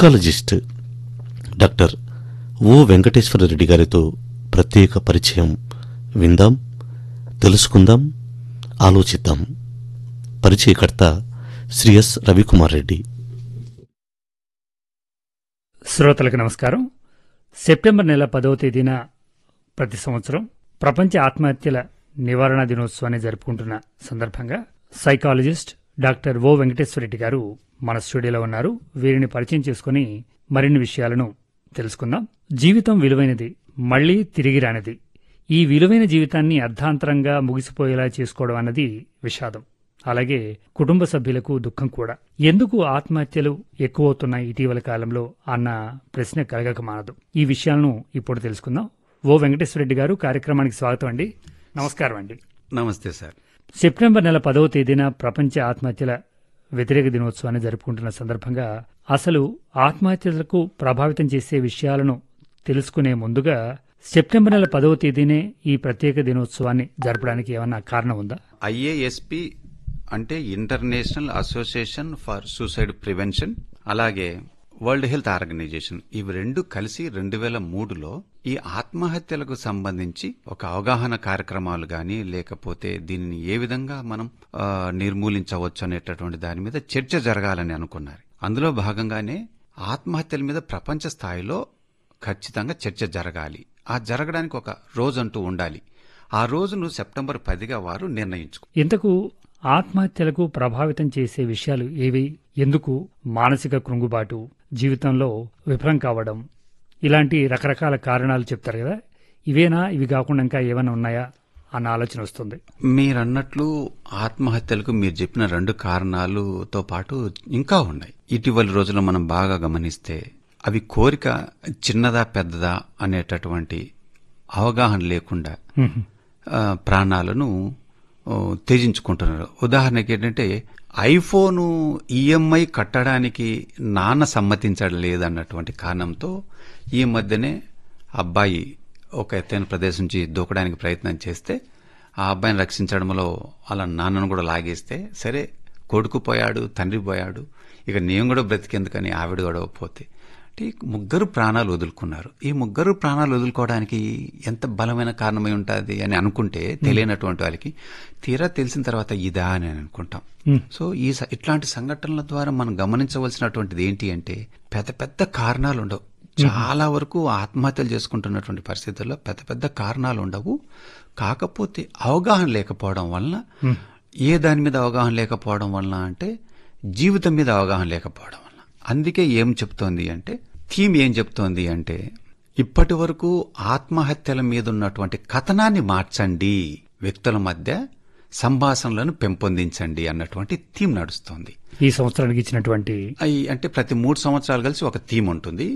psychologist doctor O Venkateswara Reddy గారితో ప్రత్యేక పరిచయం విందాం తెలుసుకుందాం ఆలోచిద్దాం పరిచయకర్త శ్రీ ఎస్ రవికుమార్ రెడ్డి శ్రోతలకు నమస్కారం సెప్టెంబర్ నెల పదవ తేదీన ప్రతి సంవత్సరం ప్రపంచ ఆత్మహత్యల నివారణ దినోత్సవాన్ని జరుపుకుంటున్న సందర్భంగా సైకాలజిస్ట్ డాక్టర్ ఓ వెంకటేశ్వరరెడ్డి గారు మన స్టూడియోలో ఉన్నారు వీరిని పరిచయం చేసుకుని మరిన్ని విషయాలను తెలుసుకుందాం జీవితం విలువైనది మళ్లీ తిరిగి రానిది ఈ విలువైన జీవితాన్ని అర్ధాంతరంగా ముగిసిపోయేలా చేసుకోవడం అన్నది విషాదం అలాగే కుటుంబ సభ్యులకు దుఃఖం కూడా ఎందుకు ఆత్మహత్యలు ఎక్కువవుతున్నాయి ఇటీవల కాలంలో అన్న ప్రశ్న కలగక మానదు ఈ విషయాలను ఇప్పుడు తెలుసుకుందాం ఓ వెంకటేశ్వరరెడ్డి గారు కార్యక్రమానికి స్వాగతం అండి నమస్కారం అండి నమస్తే సార్ సెప్టెంబర్ నెల పదవ తేదీన ప్రపంచ ఆత్మహత్యల వ్యతిరేక దినోత్సవాన్ని జరుపుకుంటున్న సందర్భంగా అసలు ఆత్మహత్యలకు ప్రభావితం చేసే విషయాలను తెలుసుకునే ముందుగా సెప్టెంబర్ నెల పదవ తేదీనే ఈ ప్రత్యేక దినోత్సవాన్ని జరపడానికి ఏమన్నా కారణం ఉందా ఐఏఎస్పి అంటే international association for suicide prevention అలాగే వరల్డ్ హెల్త్ ఆర్గనైజేషన్ ఇవి రెండు కలిసి రెండు వేల మూడులో ఈ ఆత్మహత్యలకు సంబంధించి ఒక అవగాహన కార్యక్రమాలు గాని లేకపోతే దీనిని ఏ విధంగా మనం ఆ, నిర్మూలించవచ్చు అనేటటువంటి దాని మీద చర్చ జరగాలని అనుకున్నారు అందులో భాగంగానే ఆత్మహత్యల మీద ప్రపంచ స్థాయిలో ఖచ్చితంగా చర్చ జరగాలి ఆ జరగడానికి ఒక రోజు అంటూ ఉండాలి ఆ రోజును సెప్టెంబర్ పదిగా వారు నిర్ణయించుకు ఇంతకు ఆత్మహత్యలకు ప్రభావితం చేసే విషయాలు ఏవి ఎందుకు మానసిక కృంగుబాటు జీవితంలో విఫలం కావడం ఇలాంటి రకరకాల కారణాలు చెప్తారు కదా ఇవేనా ఇవి కాకుండా ఇంకా ఏమైనా ఉన్నాయా అన్న ఆలోచన వస్తుంది మీరన్నట్లు ఆత్మహత్యలకు మీరు చెప్పిన రెండు కారణాలుతో పాటు ఇంకా ఉన్నాయి ఇటీవలి రోజుల్లో మనం బాగా గమనిస్తే అవి కోరిక చిన్నదా పెద్దదా అనేటటువంటి అవగాహన లేకుండా ఆ, ప్రాణాలను ఓ, త్యజించుకుంటున్నారు ఉదాహరణకి ఏంటంటే ఐఫోను ఈఎంఐ కట్టడానికి నాన్న సమ్మతించడం లేదన్నటువంటి కారణంతో ఈ మధ్యనే అబ్బాయి ఒక ఎత్తైన ప్రదేశం నుంచి దూకడానికి ప్రయత్నం చేస్తే ఆ అబ్బాయిని రక్షించడంలో అలా నాన్నను కూడా లాగేస్తే సరే కొడుకు పోయాడు తండ్రి పోయాడు ఇక నేను కూడా బ్రతికేందుకని ఆవిడ కూడా పోతే అంటే ఈ ముగ్గురు ప్రాణాలు వదులుకున్నారు ఈ ముగ్గురు ప్రాణాలు వదులుకోవడానికి ఎంత బలమైన కారణమై ఉంటుంది అని అనుకుంటే తెలియనటువంటి వాళ్ళకి తీరా తెలిసిన తర్వాత ఇదా అని అనుకుంటాం సో ఈ స- ఇట్లాంటి సంఘటనల ద్వారా మనం గమనించవలసినటువంటిది ఏంటి అంటే పెద్ద పెద్ద కారణాలు ఉండవు చాలా వరకు ఆత్మహత్యలు చేసుకుంటున్నటువంటి పరిస్థితుల్లో పెద్ద పెద్ద కారణాలు ఉండవు కాకపోతే అవగాహన లేకపోవడం వలన ఏ దాని మీద అవగాహన లేకపోవడం వలన అంటే జీవితం మీద అవగాహన లేకపోవడం వలన అందుకే ఏం చెప్తోంది అంటే థీమ్ ఏం చెప్తోంది అంటే ఇప్పటి వరకు ఆత్మహత్యల మీద ఉన్నటువంటి కథనాన్ని మార్చండి వ్యక్తుల మధ్య సంభాషణలను పెంపొందించండి అన్నటువంటి థీమ్ నడుస్తోంది ఈ సంవత్సరానికి ఇచ్చినటువంటి అయి అంటే ప్రతి మూడు సంవత్సరాలు కలిసి ఒక థీమ్ ఉంటుంది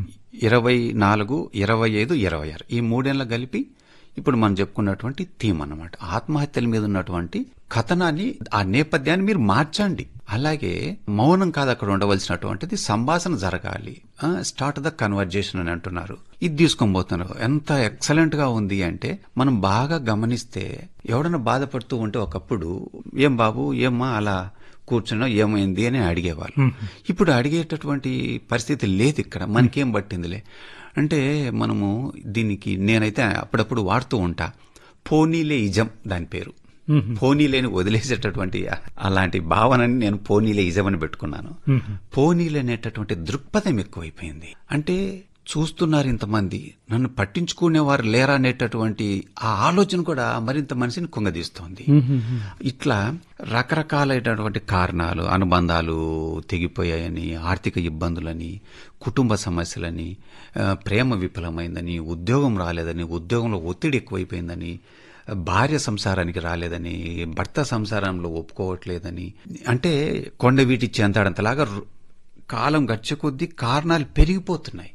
ఇరవై నాలుగు ఇరవై ఐదు ఇరవై ఆరు ఈ మూడేళ్ల కలిపి ఇప్పుడు మనం చెప్పుకున్నటువంటి థీమ్ అన్నమాట ఆత్మహత్యల మీద ఉన్నటువంటి కథనాన్ని ఆ నేపథ్యాన్ని మీరు మార్చండి అలాగే మౌనం కాదు అక్కడ ఉండవలసినటువంటిది సంభాషణ జరగాలి స్టార్ట్ ద కన్వర్జేషన్ అని అంటున్నారు ఇది తీసుకొని పోతున్నారు ఎంత ఎక్సలెంట్ గా ఉంది అంటే మనం బాగా గమనిస్తే ఎవడన్నా బాధపడుతూ ఉంటే ఒకప్పుడు ఏం బాబు ఏమ్మా అలా కూర్చున్నా ఏమైంది అని అడిగేవాళ్ళు ఇప్పుడు అడిగేటటువంటి పరిస్థితి లేదు ఇక్కడ మనకేం పట్టిందిలే అంటే మనము దీనికి నేనైతే అప్పుడప్పుడు వాడుతూ ఉంటా పోనీలే ఇజం దాని పేరు పోనీలేని వదిలేసేటటువంటి అలాంటి భావనని నేను పోనీలే ఇజం అని పెట్టుకున్నాను పోనీలే అనేటటువంటి దృక్పథం ఎక్కువైపోయింది అంటే చూస్తున్నారు ఇంతమంది నన్ను పట్టించుకునేవారు లేరా అనేటటువంటి ఆ ఆలోచన కూడా మరింత మనిషిని కుంగదీస్తోంది ఇట్లా రకరకాలైనటువంటి కారణాలు అనుబంధాలు తెగిపోయాయని ఆర్థిక ఇబ్బందులని కుటుంబ సమస్యలని ఆ, ప్రేమ విఫలమైందని ఉద్యోగం రాలేదని ఉద్యోగంలో ఒత్తిడి ఎక్కువైపోయిందని భార్య సంసారానికి రాలేదని భర్త సంసారంలో ఒప్పుకోవట్లేదని అంటే కొండవీటి చెంతాడంతలాగా రు- కాలం గడిచే కొద్దీ కారణాలు పెరిగిపోతున్నాయి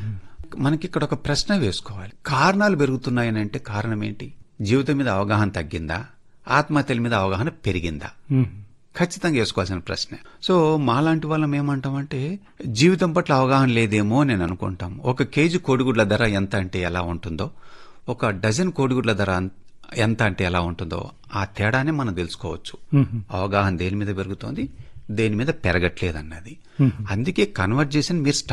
మనకి ఇక్కడ ఒక ప్రశ్న వేసుకోవాలి కారణాలు పెరుగుతున్నాయని అంటే కారణం ఏంటి జీవితం మీద అవగాహన తగ్గిందా ఆత్మహత్యల మీద అవగాహన పెరిగిందా ఖచ్చితంగా వేసుకోవాల్సిన ప్రశ్న సో మాలాంటి వాళ్ళం ఏమంటామంటే జీవితం పట్ల అవగాహన లేదేమో అని నేను అనుకుంటాం ఒక కేజీ కోడిగుడ్ల ధర ఎంత అంటే ఎలా ఉంటుందో ఒక డజన్ కోడిగుడ్ల ధర అన్- ఎంత అంటే ఎలా ఉంటుందో ఆ తేడానే మనం తెలుసుకోవచ్చు అవగాహన దేని మీద పెరుగుతోంది దేని మీద పెరగట్లేదు అన్నది అందుకే కన్వర్జేషన్ మీరు